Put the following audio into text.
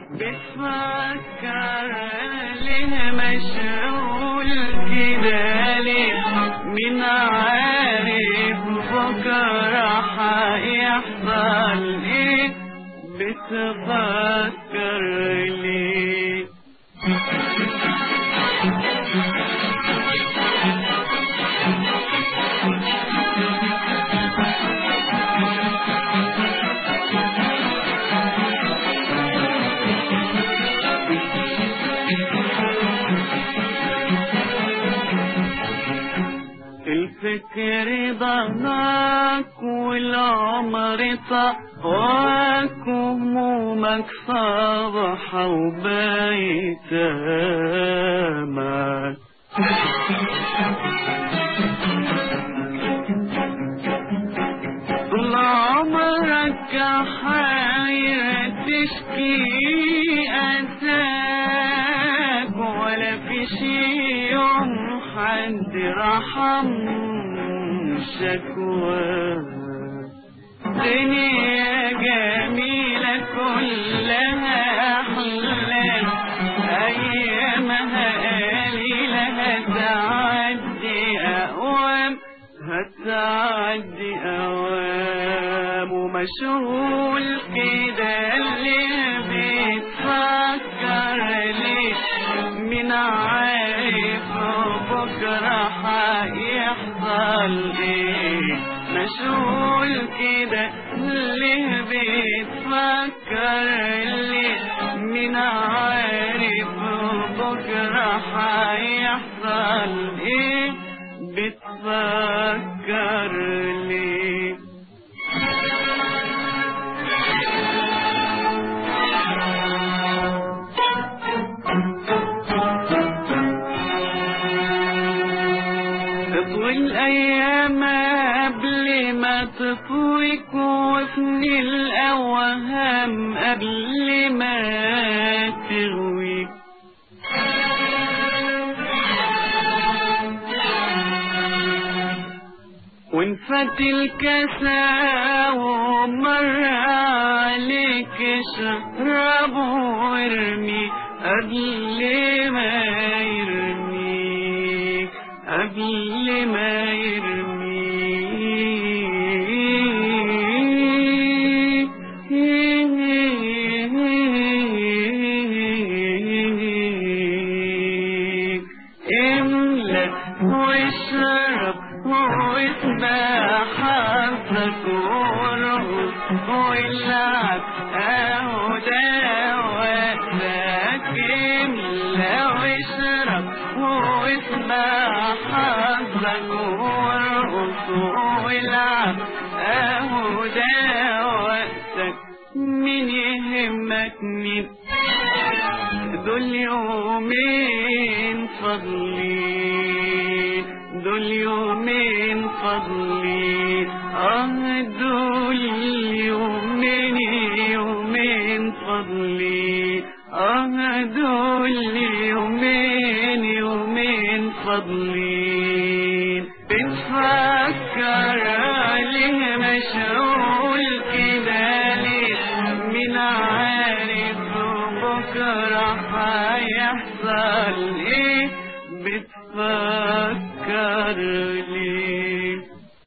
بتفكر ليه مشغول كده ليه مين عارف بكرة هيحصل ايه بتفكر ليه الفكر ضناك والعمر طواك وهمومك صبحة وبيتامك طول عمرك حاير تشكي أساك ولا في شي يوم حد رحم شكواك دنيا جميلة كلها أحلام أيامها قليلة هتعدي أقوام هتعدي أوام ومشغول كده اللي بيتفكر ليه مين عارف بكرة هيحصل ايه مشغول كده ليه بيتفكر ليه مين عارف بكرة هيحصل ايه بتفكر ليه تطوي الأيام قبل ما تطويك وفني الأوهام قبل ما تغويك وانفت الكسا ومر عليك اشرب وارمي قبل ما يرميك قبل ما يرميك املى واشرب واسمع حظك وارقص والعب اهو ده وقتك املى واشرب واسمع حظك وارقص والعب اهو ده وقتك مين يهمك مين دول يومين فاضلين دول يومين فاضلين اه دول يومين يومين فاضلين